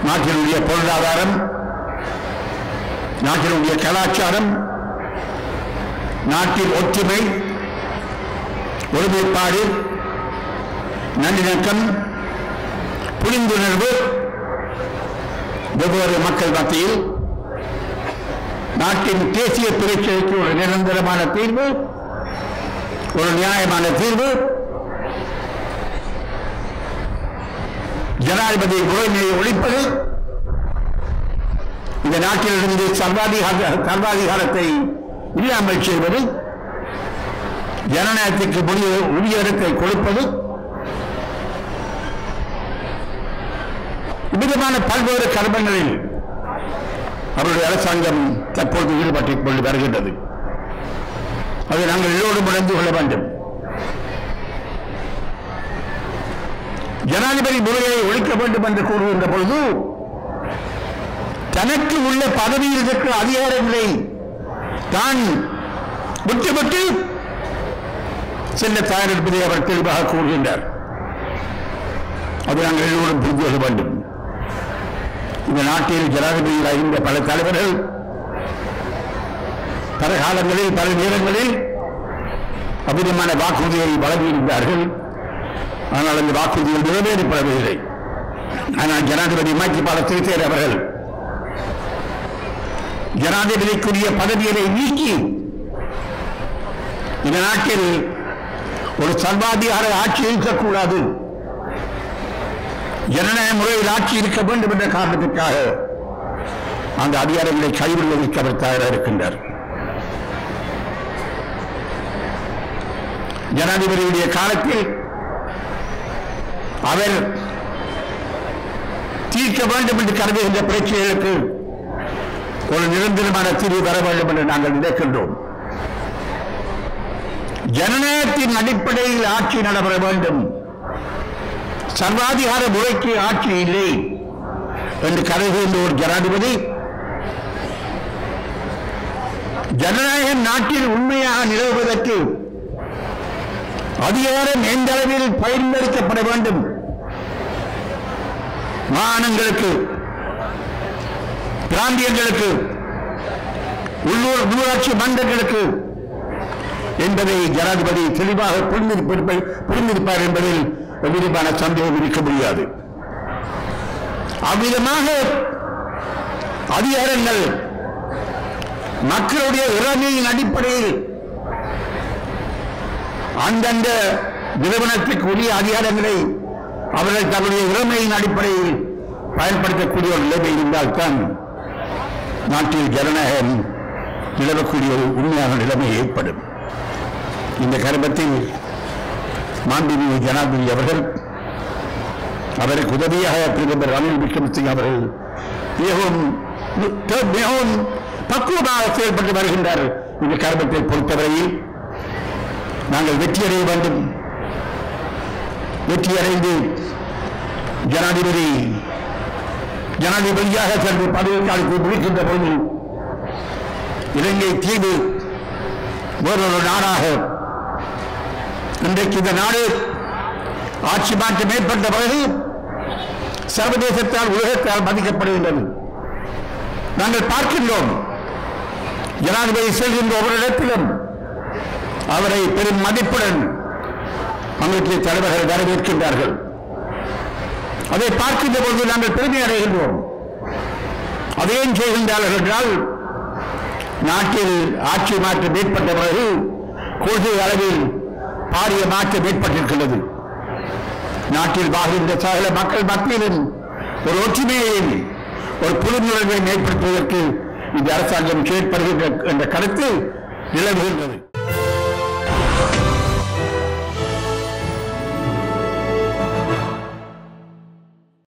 நாட்டினுடைய பொருளாதாரம் நாட்டினுடைய கலாச்சாரம் நாட்டின் ஒற்றுமை ஒருமைப்பாடு நல்லிணக்கம் புரிந்துணர்வு வெவ்வேறு மக்கள் மத்தியில் நாட்டின் தேசிய பிரச்சனைக்கு ஒரு நிரந்தரமான தீர்வு ஒரு நியாயமான தீர்வு ஜனாதிபதி முறைமையை ஒழிப்பது இந்த நாட்டிலிருந்து சர்வாதிகார சர்வாதிகாரத்தை இல்லாமல் செய்வது ஜனநாயகத்துக்கு உரிய உரிய இடத்தை கொடுப்பது விதமான பல்வேறு கர்மங்களில் அவருடைய அரசாங்கம் தற்போது ஈடுபட்டுக் கொண்டு வருகின்றது அதை நாங்கள் எல்லோரும் உணர்ந்து கொள்ள வேண்டும் ஜனாதிபதி முறையை ஒழிக்க வேண்டும் என்று கூறுகின்ற பொழுது தனக்கு உள்ள பதவியில் இருக்கிற அதிகாரங்களை தான் விட்டுவிட்டு செல்ல தயாரிப்பதை அவர் தெளிவாக கூறுகின்றார் அதை நாங்கள் எல்லோரும் புரிந்து கொள்ள வேண்டும் இந்த நாட்டில் ஜனாதிபதியில் இருந்த பல தலைவர்கள் பல காலங்களில் பல நேரங்களில் அவ்விதமான வாக்குறுதியை வழங்கியிருந்தார்கள் ஆனால் அந்த வாக்குறுதிகள் நிறைவேறப்படவில்லை ஆனால் ஜனாதிபதி மைத்திரிபால சிறிசேன அவர்கள் ஜனாதிபதிக்குரிய பதவிகளை நீக்கி இந்த நாட்டில் ஒரு சர்வாதிகார ஆட்சி இருக்கக்கூடாது ஜனநாயக முறையில் ஆட்சி இருக்க வேண்டும் என்ற காரணத்திற்காக அந்த அதிகாரங்களை கைவிடுவதற்கு அவர் தயாராக இருக்கின்றார் ஜனாதிபதியுடைய காலத்தில் அவர் தீர்க்க வேண்டும் என்று கருதுகின்ற பிரச்சனைகளுக்கு ஒரு நிரந்தரமான தீர்வு வர வேண்டும் என்று நாங்கள் நினைக்கின்றோம் ஜனநாயகத்தின் அடிப்படையில் ஆட்சி நடைபெற வேண்டும் சர்வாதிகார முறைக்கு ஆட்சி இல்லை என்று கருதுகின்ற ஒரு ஜனாதிபதி ஜனநாயகம் நாட்டில் உண்மையாக நிலவுவதற்கு அதிகாரம் எந்த அளவில் பயன்படுத்தப்பட வேண்டும் மாகாணங்களுக்கு பிராந்தியங்களுக்கு உள்ளூர் உள்ளூராட்சி மன்றங்களுக்கு என்பதை ஜனாதிபதி தெளிவாக புரிந்திருப்ப- புரிந்திருப்பார் என்பதில் எவ்விதமான சந்தேகம் இருக்க முடியாது அவ்விதமாக அதிகாரங்கள் மக்களுடைய இறமையின் அடிப்படையில் அந்தந்த நிறுவனத்துக்கு உரிய அதிகாரங்களை அவர்கள் தங்களுடைய இறமையின் அடிப்படையில் பயன்படுத்தக்கூடிய ஒரு நிலைமை இருந்தால்தான் நாட்டில் ஜனநாயகம் நிலவக்கூடிய ஒரு உண்மையான நிலைமை ஏற்படும் இந்த கருமத்தில் மாண்புமிகு ஜனாதிபதி அவர்கள் அவருக்கு உதவியாக பிரதமர் ரணில் விக்ரமசிங் அவர்கள் மிகவும் மிகவும் பக்குவமாக செயல்பட்டு வருகின்றார் இந்த கருமத்தை பொறுத்தவரையில் நாங்கள் வெற்றியடைய வேண்டும் வெற்றியடைந்து ஜனாதிபதி ஜனாதிபதியாக சென்று பதவி காலத்தை முடிக்கின்ற பொழுது இலங்கை தீவு வேறொரு நாடாக இன்றைக்கு இந்த நாடு ஆட்சி மாற்றம் ஏற்பட்ட பிறகு சர்வதேசத்தால் உலகத்தால் மதிக்கப்படுகின்றது நாங்கள் பார்க்கின்றோம் ஜனாதிபதி செல்கின்ற ஒவ்வொரு இடத்திலும் அவரை பெரும் மதிப்புடன் அமெரிக்க தலைவர்கள் வரவேற்கின்றார்கள் அதை பார்க்கின்ற பொழுது நாங்கள் பெருமை அடைகின்றோம் அதையும் செய்கின்றார்கள் என்றால் நாட்டில் ஆட்சி மாற்றம் ஏற்பட்ட பிறகு கொள்கை அளவில் பாரிய மாற்றம் ஏற்பட்டிருக்கிறது நாட்டில் வாழ்கின்ற சகல மக்கள் மத்தியிலும் ஒரு ஒற்றுமையையும் ஒரு புரிந்துணர்வையும் ஏற்படுத்துவதற்கு இந்த அரசாங்கம் செயற்படுகின்ற என்ற கருத்து நிலவுகின்றது